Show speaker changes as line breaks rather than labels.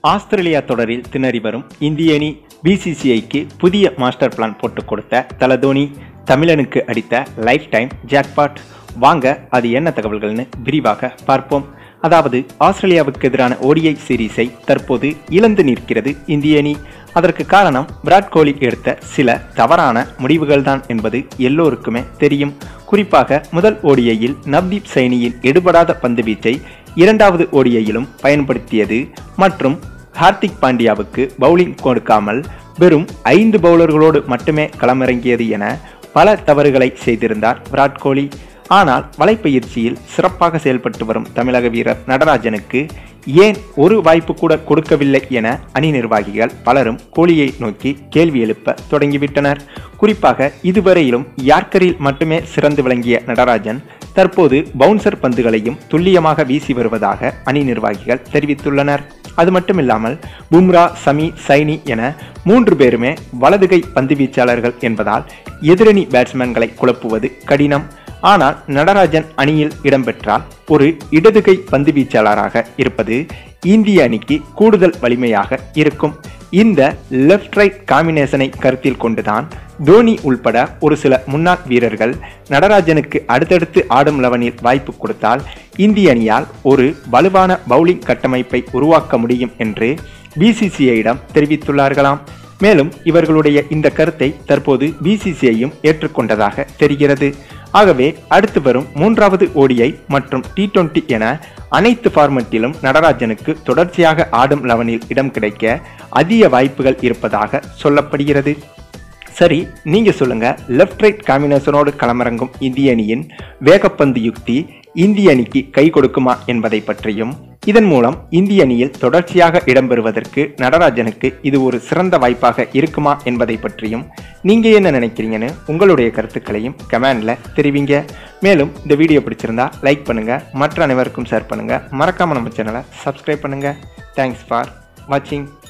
Australia தொடரில் திணறி வரும் இந்திய அணி பிசிசிஐக்கு புதிய மாஸ்டர் பிளான் போட்டுக் கொடுத்த தலதோனி தமிழனுக்கு அடித்த லைஃப் டைம் ஜாக்பாட் வாங்க அது என்ன தகவல்கள்னு விரிவாக பார்ப்போம் அதாவது ஆஸ்திரேலியாவுக்கு எதிரான ஓடிஐ சீரீஸை தற்போது இழந்து நிற்கிறது இந்திய அணி அதற்கு காரணம் விராட் கோலி எடுத்த சில தவறான முடிவுகள்தான் என்பது எல்லோருக்குமே தெரியும் குறிப்பாக முதல் ஓடிஐயில் நவ்தீப் சைனியின் எடுபடாத பந்து வீச்சை இரண்டாவது ஓடிஐயிலும் பயன்படுத்தியது மற்றும் ஹார்திக் பாண்டியாவுக்கு பவுலிங் கொடுக்காமல் வெறும் ஐந்து பவுலர்களோடு மட்டுமே களமிறங்கியது என பல தவறுகளை செய்திருந்தார் விராட் கோலி ஆனால் வலைப்பயிற்சியில் சிறப்பாக செயல்பட்டு வரும் தமிழக வீரர் நடராஜனுக்கு ஏன் ஒரு வாய்ப்பு கூட கொடுக்கவில்லை என அணி நிர்வாகிகள் பலரும் கோலியை நோக்கி கேள்வி எழுப்ப தொடங்கிவிட்டனர் குறிப்பாக இதுவரையிலும் யார்க்கரில் மட்டுமே சிறந்து விளங்கிய நடராஜன் தற்போது பவுன்சர் பந்துகளையும் துல்லியமாக வீசி வருவதாக அணி நிர்வாகிகள் தெரிவித்துள்ளனர் அது மட்டுமில்லாமல் பும்ரா சமி சைனி என மூன்று பேருமே வலதுகை பந்து வீச்சாளர்கள் என்பதால் எதிரணி பேட்ஸ்மேன்களை குழப்புவது கடினம் ஆனால் நடராஜன் அணியில் இடம்பெற்றால் ஒரு இடதுகை பந்து வீச்சாளராக இருப்பது இந்திய அணிக்கு கூடுதல் வலிமையாக இருக்கும் இந்த லெஃப்ட் ரைட் காம்பினேஷனை கருத்தில் கொண்டுதான் தோனி உள்பட ஒரு சில முன்னாள் வீரர்கள் நடராஜனுக்கு அடுத்தடுத்து ஆடும் லெவனில் வாய்ப்பு கொடுத்தால் இந்திய அணியால் ஒரு வலுவான பவுலிங் கட்டமைப்பை உருவாக்க முடியும் என்று பிசிசிஐயிடம் தெரிவித்துள்ளார்களாம் மேலும் இவர்களுடைய இந்த கருத்தை தற்போது பிசிசிஐயும் ஏற்றுக்கொண்டதாக தெரிகிறது ஆகவே அடுத்து வரும் மூன்றாவது ஓடிஐ மற்றும் டி டுவெண்டி என அனைத்து ஃபார்மெட்டிலும் நடராஜனுக்கு தொடர்ச்சியாக ஆடும் லெவனில் இடம் கிடைக்க அதிக வாய்ப்புகள் இருப்பதாக சொல்லப்படுகிறது சரி நீங்க சொல்லுங்க லெஃப்ட் ரைட் காம்பினேஷனோடு களமிறங்கும் இந்திய அணியின் வேகப்பந்து யுக்தி இந்திய அணிக்கு கை கொடுக்குமா என்பதை பற்றியும் இதன் மூலம் இந்திய அணியில் தொடர்ச்சியாக இடம்பெறுவதற்கு நடராஜனுக்கு இது ஒரு சிறந்த வாய்ப்பாக இருக்குமா என்பதை பற்றியும் நீங்க என்ன நினைக்கிறீங்கன்னு உங்களுடைய கருத்துக்களையும் கமெண்ட்ல தெரிவிங்க மேலும் இந்த வீடியோ பிடிச்சிருந்தா லைக் பண்ணுங்க மற்ற அனைவருக்கும் ஷேர் பண்ணுங்க மறக்காம நம்ம சேனலை சப்ஸ்கிரைப் பண்ணுங்க தேங்க்ஸ் ஃபார் வாட்சிங்